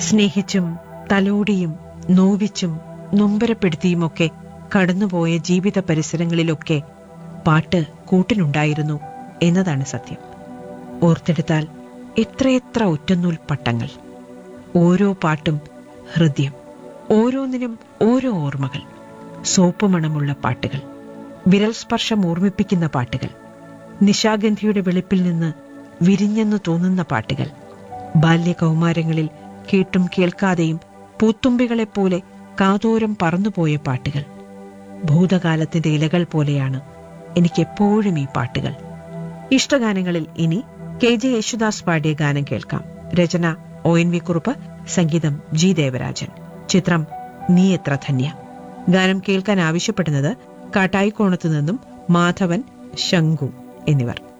സ്നേഹിച്ചും തലോടിയും നോവിച്ചും നൊമ്പരപ്പെടുത്തിയുമൊക്കെ കടന്നുപോയ ജീവിത പരിസരങ്ങളിലൊക്കെ പാട്ട് കൂട്ടിനുണ്ടായിരുന്നു എന്നതാണ് സത്യം ഓർത്തെടുത്താൽ എത്രയെത്ര ഒറ്റനൂൽ പട്ടങ്ങൾ ഓരോ പാട്ടും ഹൃദയം ഓരോന്നിനും ഓരോ ഓർമ്മകൾ സോപ്പ് മണമുള്ള പാട്ടുകൾ വിരൽ സ്പർശം ഓർമ്മിപ്പിക്കുന്ന പാട്ടുകൾ നിശാഗന്ധിയുടെ വെളുപ്പിൽ നിന്ന് വിരിഞ്ഞെന്നു തോന്നുന്ന പാട്ടുകൾ ബാല്യകൗമാരങ്ങളിൽ കേട്ടും കേൾക്കാതെയും പൂത്തുമ്പികളെപ്പോലെ കാതോരം പറന്നുപോയ പാട്ടുകൾ ഭൂതകാലത്തിന്റെ ഇലകൾ പോലെയാണ് എനിക്കെപ്പോഴും ഈ പാട്ടുകൾ ഇഷ്ടഗാനങ്ങളിൽ ഇനി കെ ജെ യേശുദാസ് പാടിയ ഗാനം കേൾക്കാം രചന ഒ എൻ വി കുറുപ്പ് സംഗീതം ജി ദേവരാജൻ ചിത്രം നീ എത്ര ധന്യ ഗാനം കേൾക്കാൻ ആവശ്യപ്പെടുന്നത് കാട്ടായിക്കോണത്തു നിന്നും മാധവൻ ശങ്കു എന്നിവർ